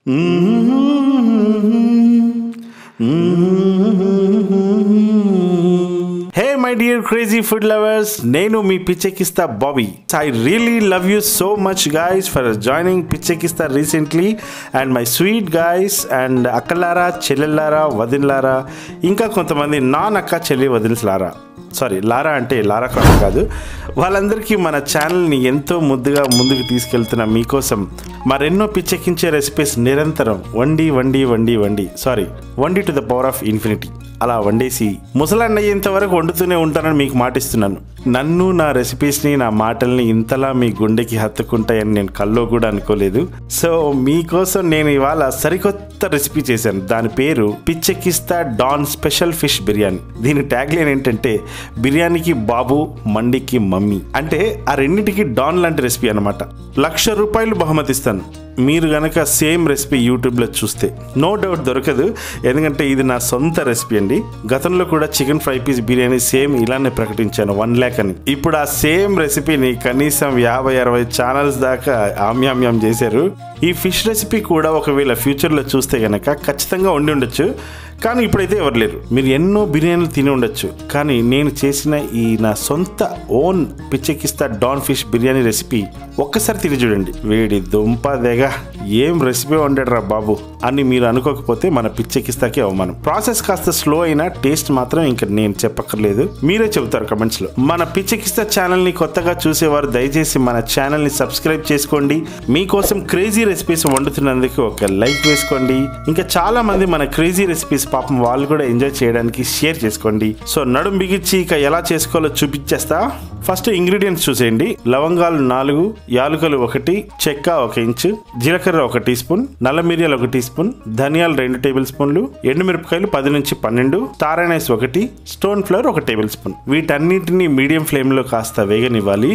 Hey my dear crazy food lovers నేను మీ Pichekkista Bobby I really love you so much guys for joining Pichekkista recently and my sweet guys and అక్కలారా చెల్లెల్లారా వదినలారా ఇంకా కొంతమంది నాన్ అక్క చెల్లి వదినలారా సారీ లారా అంటే లారా కాదు కాదు వాళ్ళందరికీ మన ఛానల్ని ఎంతో ముద్దుగా ముందుకు తీసుకెళ్తున్న మీకోసం మరెన్నో పిచ్చెక్కించే రెసిపీస్ నిరంతరం వండి వండి వండి వండి సారీ వండి to the power of infinity అలా వండేసి ముసలాండ్ అయ్యేంత వరకు వండుతూనే ఉంటానని మీకు మాటిస్తున్నాను నన్ను నా రెసిపీస్ని నా మాటల్ని ఇంతలా మీ గుండెకి హత్తుకుంటాయని నేను కల్లో కూడా అనుకోలేదు సో మీకోసం నేను ఇవాళ సరికొత్త రెసిపీ చేశాను దాని పేరు Pichekkista don special fish biryani దీని ట్యాగ్ లైన్ ఏంటంటే బిర్యానీకి బాబు మండికి మమ్మీ అంటే ఆ రెండింటికి డాన్ లాంటి రెసిపీ అనమాట లక్ష రూపాయలు బహుమతిస్తాను మీరు గనక సేమ్ రెసిపీ యూట్యూబ్లో చూస్తే నో డౌట్ దొరకదు ఎందుకంటే ఇది నా సొంత రెసిపీ అండి గతంలో కూడా chicken fry piece biryani same ఇలానే ప్రకటించాను వన్ ల్యాక్ అని ఇప్పుడు ఆ సేమ్ రెసిపీని కనీసం యాభై అరవై ఛానల్స్ దాకా ఆమ్యామ్యం చేశారు ఈ ఫిష్ రెసిపీ కూడా ఒకవేళ ఫ్యూచర్లో చూస్తే గనక ఖచ్చితంగా వండి ఉండొచ్చు కానీ ఇప్పుడైతే ఎవరు లేరు మీరు ఎన్నో బిర్యానీలు తిని ఉండొచ్చు కానీ నేను చేసిన ఈ నా సొంత own Pichekkista don fish biryani recipe ఒక్కసారి తిని చూడండి వేడి దుంప దెగ ఏం రెసిపీ వండాడు రా బాబు అని మీరు అనుకోకపోతే మన పిచ్చెక్కిస్తాకే అవమానం ప్రాసెస్ కాస్త స్లో అయినా టేస్ట్ మాత్రం ఇంకా నేను చెప్పక్కర్లేదు మీరే చెబుతారు కమెంట్స్ లో మన పిచ్చెక్కిస్తా ఛానల్ ని కొత్తగా చూసేవారు దయచేసి మన ఛానల్ ని సబ్స్క్రైబ్ చేసుకోండి మీకోసం క్రేజీ రెసిపీస్ వండుతున్నందుకు ఒక లైక్ వేసుకోండి ఇంకా చాలా మంది మన క్రేజీ రెసిపీస్ పాపం వాళ్ళు కూడా ఎంజాయ్ చేయడానికి షేర్ చేసుకోండి సో నడుం బిగించి ఇక ఎలా చేసుకోవాలో చూపించేస్తా ఫస్ట్ ఇంగ్రీడియంట్స్ చూసేయండి లవంగాలు నాలుగు యాలుకలు ఒకటి చెక్క ఒక ఇంచు జీలకర్ర ఒక టీ స్పూన్ నల్ల మిరియాలు ఒక టీ స్పూన్ ధనియాలు రెండు టేబుల్ స్పూన్లు ఎండుమిరపకాయలు పది నుంచి పన్నెండు తారానైస్ ఒకటి స్టోన్ ఫ్లవర్ ఒక టేబుల్ స్పూన్ వీటన్నిటిని మీడియం ఫ్లేమ్లో కాస్త వేగనివ్వాలి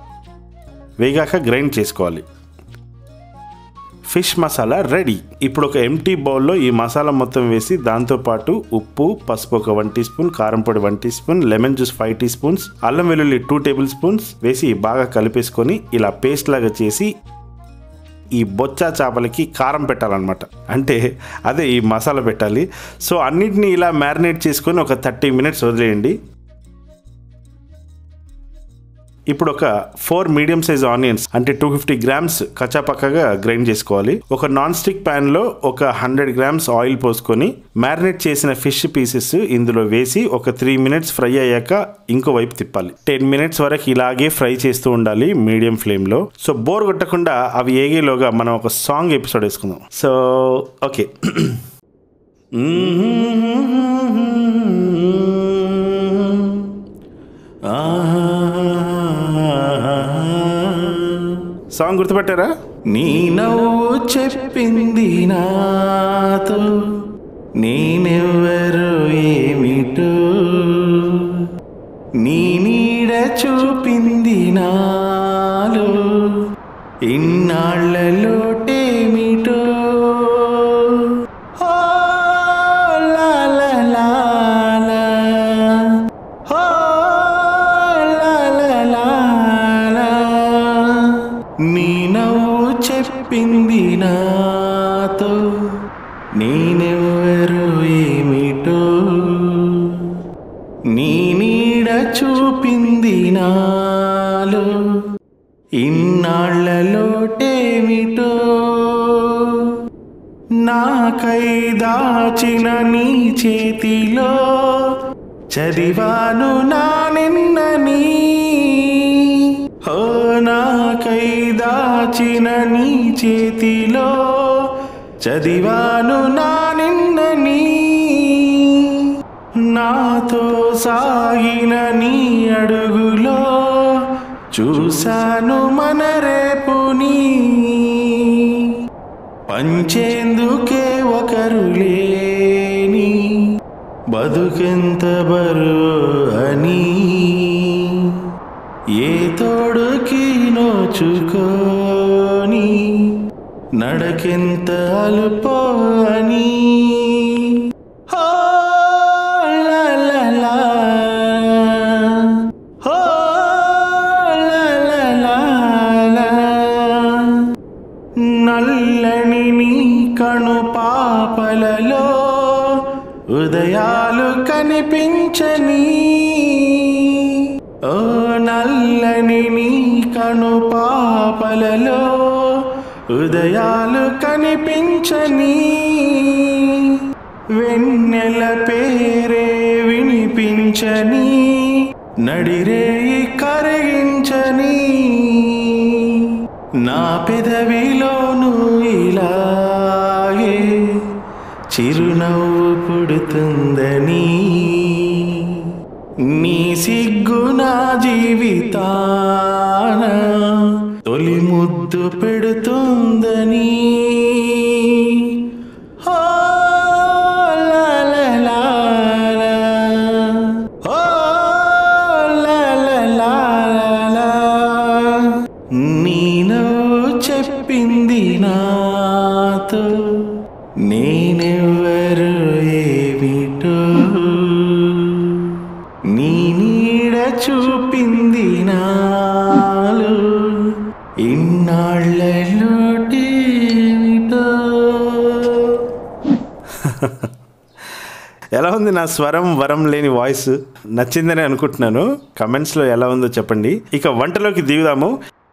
వేగాక గ్రైండ్ చేసుకోవాలి ఫిష్ మసాలా రెడీ ఇప్పుడు ఒక ఎంటీ బౌల్లో ఈ మసాలా మొత్తం వేసి దాంతోపాటు ఉప్పు పసుపు ఒక వన్ టీ స్పూన్ కారం పొడి one teaspoon lemon juice five teaspoons అల్లం వెల్లుల్లి టూ టేబుల్ స్పూన్స్ వేసి బాగా కలిపేసుకొని ఇలా పేస్ట్ లాగా చేసి ఈ బొచ్చా చేపలకి కారం పెట్టాలన్నమాట అంటే అదే ఈ మసాలా పెట్టాలి సో అన్నిటిని ఇలా మ్యారినేట్ చేసుకొని ఒక థర్టీ మినిట్స్ వదిలేయండి ఇప్పుడు ఒక ఫోర్ మీడియం సైజ్ ఆనియన్స్ అంటే టూ ఫిఫ్టీ గ్రామ్స్ కచ్చాపక్కగా గ్రైండ్ చేసుకోవాలి ఒక నాన్ స్టిక్ ప్యాన్ లో ఒక హండ్రెడ్ గ్రామ్స్ ఆయిల్ పోసుకొని మ్యారినేట్ చేసిన ఫిష్ పీసెస్ ఇందులో వేసి ఒక త్రీ మినిట్స్ ఫ్రై అయ్యాక ఇంకో వైపు తిప్పాలి టెన్ మినిట్స్ వరకు ఇలాగే ఫ్రై చేస్తూ ఉండాలి మీడియం ఫ్లేమ్ లో సో బోర్ కొట్టకుండా అవి ఏగేలోగా మనం ఒక సాంగ్ ఎపిసోడ్ వేసుకుందాం సో ఓకే సాంగ్ గుర్తుపెట్టారా నీ నవ్వు చెప్పింది నాతో నేనెవరు ఏమిటో నీ నీడ చూపింది నాలో ఇన్నాళ్ళలోటేమిటో ఓ లా లా లా లా. ఓ లా లా లా లా. నీ నవ్వు చెప్పింది నాతో నేనెవరు ఏమిటో నీ నీడ చూపింది నాలో ఇన్నాళ్ళలోటేమిటో నాకై దాచిన నీ చేతిలో చదివాను నా నిన్నని ఓ నాకై దాచిన నీ చేతిలో చదివాను నా నిన్నని నాతో సాగిన నీ అడుగులో చూశాను మన రేపుని పంచేందుకే ఒకరు లేని బతుకెంత బరువు అని ఏ తోడుకి నోచుకొని నడకెంత అలుపో అని హో లా లా లా. హో లా లా లా లా. నల్లని నీ కణు పాపలలో ఉదయాలు కనిపించని ఓ నల్లని నీ కణు పాపలలో ఉదయాలు కనిపించని వెన్నెల పేరే వినిపించని నడిరేయి కరిగించని నా పెదవిలోను ఇలాగే చిరునవ్వు పుడుతుందని నీ సిగ్గు నా జీవితాన తొలి ముద్దు పెడుతుందని ఓ లా లా లా లా. ఓ లా లా లా లా. నీ నవ్వు చెప్పింది నాతో నేనెవ్వరు ఏమిటో నీ నీడ చూపింది నాలో ఇన్నాళ్ళలోటేమిటో ఎలా ఉంది నా స్వరం వరం లేని వాయిస్ నచ్చిందని అనుకుంటున్నాను కమెంట్స్లో ఎలా ఉందో చెప్పండి ఇక వంటలోకి దిగుదాము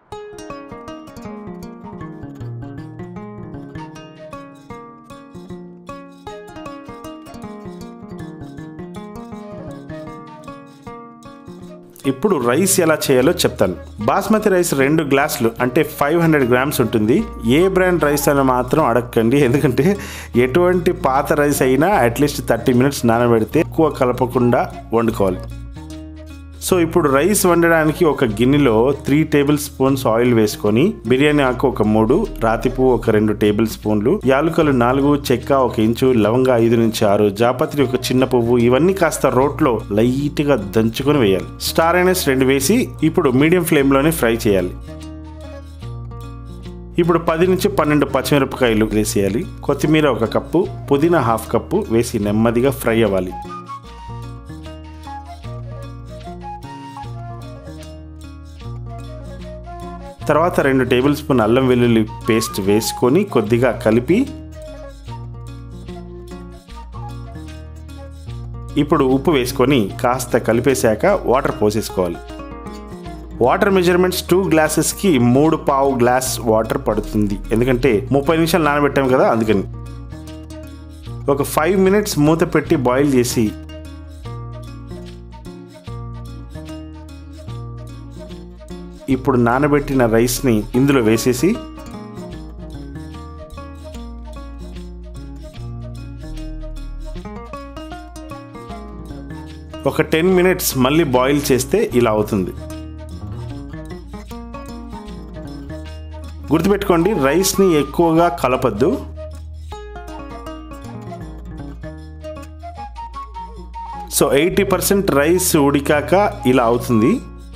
ఇప్పుడు రైస్ ఎలా చేయాలో చెప్తాను బాస్మతి రైస్ రెండు గ్లాసులు అంటే ఫైవ్ హండ్రెడ్ గ్రామ్స్ ఉంటుంది ఏ బ్రాండ్ రైస్ అని మాత్రం అడగండి ఎందుకంటే ఎటువంటి పాత రైస్ అయినా అట్లీస్ట్ థర్టీ మినిట్స్ నానబెడితే ఎక్కువ కలపకుండా వండుకోవాలి సో ఇప్పుడు రైస్ వండడానికి ఒక గిన్నెలో త్రీ టేబుల్ స్పూన్స్ ఆయిల్ వేసుకొని బిర్యానీ ఆకు ఒక మూడు రాతిపు ఒక రెండు టేబుల్ స్పూన్లు యాలుకలు నాలుగు చెక్క ఒక ఇంచు లవంగ ఐదు నుంచి ఆరు జాపత్రి ఒక చిన్న పువ్వు ఇవన్నీ కాస్త రోట్లో లైట్ గా దంచుకొని వేయాలి స్టార్ అనేస్ రెండు వేసి ఇప్పుడు మీడియం ఫ్లేమ్ లోనే ఫ్రై చేయాలి ఇప్పుడు పది నుంచి పన్నెండు పచ్చిమిరపకాయలు వేసేయాలి కొత్తిమీర ఒక కప్పు పుదీనా హాఫ్ కప్పు వేసి నెమ్మదిగా ఫ్రై అవ్వాలి తర్వాత రెండు టేబుల్ స్పూన్ అల్లం వెల్లుల్లి పేస్ట్ వేసుకొని కొద్దిగా కలిపి ఇప్పుడు ఉప్పు వేసుకొని కాస్త కలిపేశాక వాటర్ పోసేసుకోవాలి వాటర్ మెజర్మెంట్స్ టూ గ్లాసెస్కి మూడు పావు గ్లాస్ వాటర్ పడుతుంది ఎందుకంటే ముప్పై నిమిషాలు నానబెట్టాం కదా అందుకని ఒక ఫైవ్ మినిట్స్ మూత పెట్టి బాయిల్ చేసి ఇప్పుడు నానబెట్టిన రైస్ని ఇందులో వేసేసి ఒక టెన్ మినిట్స్ మళ్ళీ బాయిల్ చేస్తే ఇలా అవుతుంది గుర్తుపెట్టుకోండి రైస్ని ఎక్కువగా కలపద్దు సో ఎయిటీ పర్సెంట్ రైస్ ఉడికాక ఇలా అవుతుంది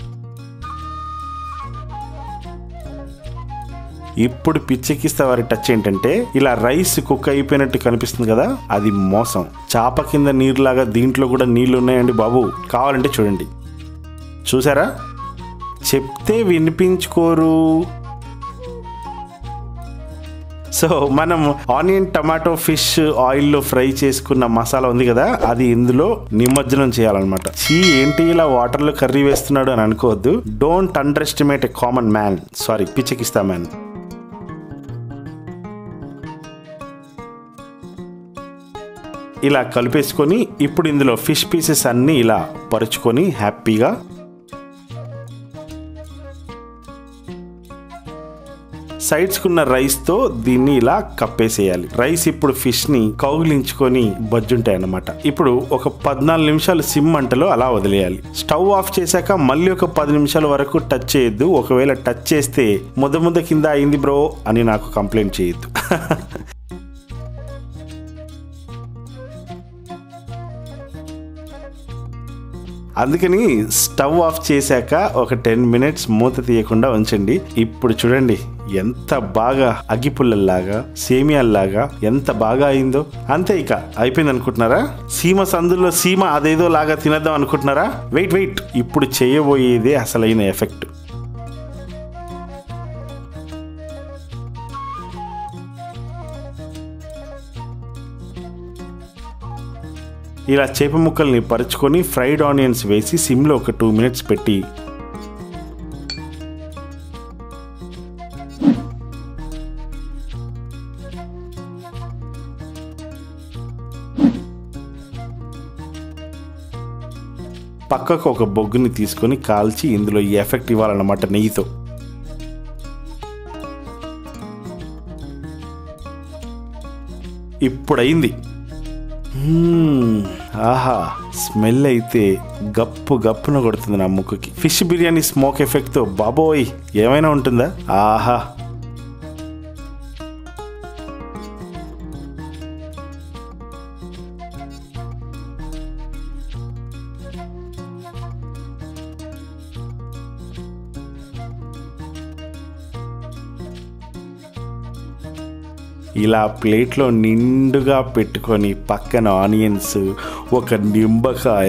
ఇప్పుడు పిచ్చెక్కిస్తే వారి టచ్ ఏంటంటే ఇలా రైస్ కుక్ అయిపోయినట్టు కనిపిస్తుంది కదా అది మోసం చాప కింద నీరులాగా దీంట్లో కూడా నీళ్లు ఉన్నాయండి బాబు కావాలంటే చూడండి చూసారా చెప్తే వినిపించుకోరు సో మనం ఆనియన్ టమాటో ఫిష్ ఆయిల్లో ఫ్రై చేసుకున్న మసాలా ఉంది కదా అది ఇందులో నిమజ్జనం చేయాలన్నమాట చీ ఏంటి ఇలా వాటర్లో కర్రీ వేస్తున్నాడు అని అనుకోవద్దు don't underestimate a common man sorry Pichekkista man ఇలా కలిపేసుకొని ఇప్పుడు ఇందులో ఫిష్ పీసెస్ అన్నీ ఇలా పరుచుకొని హ్యాపీగా సైడ్స్ కున్న రైస్ తో దీన్ని ఇలా కప్పేసేయాలి రైస్ ఇప్పుడు ఫిష్ ని కౌగిలించుకొని బజ్జుంటాయి అన్నమాట ఇప్పుడు ఒక పద్నాలుగు నిమిషాలు సిమ్ మంటలో అలా వదిలేయాలి స్టవ్ ఆఫ్ చేశాక మళ్ళీ ఒక పది నిమిషాల వరకు టచ్ చేయొద్దు ఒకవేళ టచ్ చేస్తే ముద్ద ముద్ద కింద అయింది బ్రో అని నాకు కంప్లైంట్ చేయొద్దు అందుకని స్టవ్ ఆఫ్ చేశాక ఒక టెన్ మినిట్స్ మూత తీయకుండా ఉంచండి ఇప్పుడు చూడండి ఎంత బాగా అగ్గిపుల్లల్లాగా సేమియాల్లాగా ఎంత బాగా అయిందో అంతే ఇక అయిపోయింది అనుకుంటున్నారా సీమ సందులో సీమ అదేదో లాగా తినేద్దాం అనుకుంటున్నారా వెయిట్ వెయిట్ ఇప్పుడు చేయబోయేదే అసలైన ఎఫెక్ట్ ఇలా చేప ముక్కల్ని పరుచుకొని ఫ్రైడ్ ఆనియన్స్ వేసి సిమ్లో ఒక టూ మినిట్స్ పెట్టి పక్కకు ఒక బొగ్గుని తీసుకొని కాల్చి ఇందులో ఈ ఎఫెక్ట్ ఇవ్వాలన్నమాట నెయ్యితో ఇప్పుడైంది మ్మ్. ఆహా స్మెల్ అయితే గప్పు గప్పున కొడుతుంది నా ముక్కుకి ఫిష్ బిర్యానీ స్మోక్ ఎఫెక్ట్తో బాబోయ్ ఏమైనా ఉంటుందా ఆహా ఇలా ప్లేట్లో నిండుగా పెట్టుకొని పక్కన ఆనియన్స్ ఒక నింబకాయ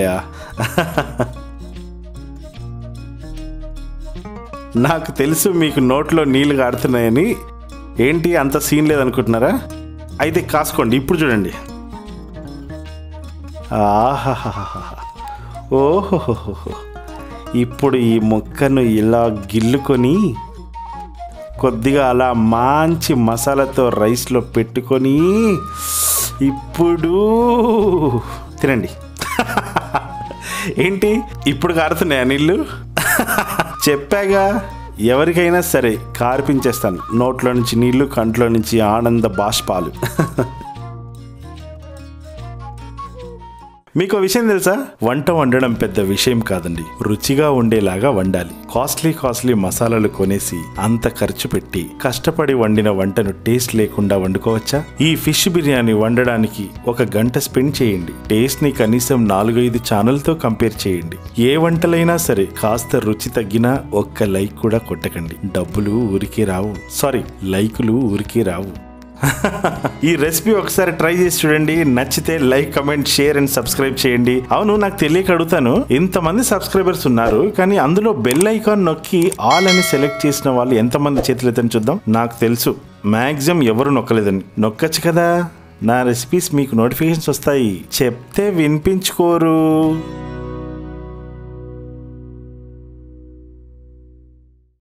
నాకు తెలుసు మీకు నోట్లో నీళ్లు కాడుతున్నాయని ఏంటి అంత సీన్ లేదనుకుంటున్నారా అయితే కాసుకోండి ఇప్పుడు చూడండి ఆహాహాహా ఓహోహోహో ఇప్పుడు ఈ మొక్కను ఇలా గిల్లుకొని కొద్దిగా అలా మంచి మసాలాతో రైస్లో పెట్టుకొని ఇప్పుడు తినండి ఏంటి ఇప్పుడు కారుతున్నాయా నీళ్ళు చెప్పాగా ఎవరికైనా సరే కార్పించేస్తాను నోట్లో నుంచి నీళ్లు కంట్లో నుంచి ఆనంద బాష్పాలు మీకు ఒక విషయం తెలుసా వంట వండడం పెద్ద విషయం కాదండి రుచిగా ఉండేలాగా వండాలి కాస్ట్లీ కాస్ట్లీ మసాలాలు కొనేసి అంత ఖర్చు పెట్టి కష్టపడి వండిన వంటను టేస్ట్ లేకుండా వండుకోవచ్చా ఈ ఫిష్ బిర్యానీ వండడానికి ఒక గంట స్పెండ్ చేయండి టేస్ట్ ని కనీసం నాలుగైదు ఛానల్తో కంపేర్ చేయండి ఏ వంటలైనా సరే కాస్త రుచి తగ్గినా ఒక్క లైక్ కూడా కొట్టకండి డబ్బులు ఊరికే రావు సారీ లైకులు ఊరికే రావు ఈ రెసిపీ ఒకసారి ట్రై చేసి చూడండి నచ్చితే like comment share and subscribe చేయండి అవును నాకు తెలియక అడుగుతాను ఇంతమంది సబ్స్క్రైబర్స్ ఉన్నారు కానీ అందులో బెల్ ఐకాన్ నొక్కి ఆల్ అని సెలెక్ట్ చేసిన వాళ్ళు ఎంతమంది చేతులు ఎత్తని చూద్దాం నాకు తెలుసు మాక్సిమం ఎవరు నొక్కలేదని నొక్కచ్చు కదా నా రెసిపీస్ మీకు నోటిఫికేషన్స్ వస్తాయి చెప్తే వినిపించుకోరు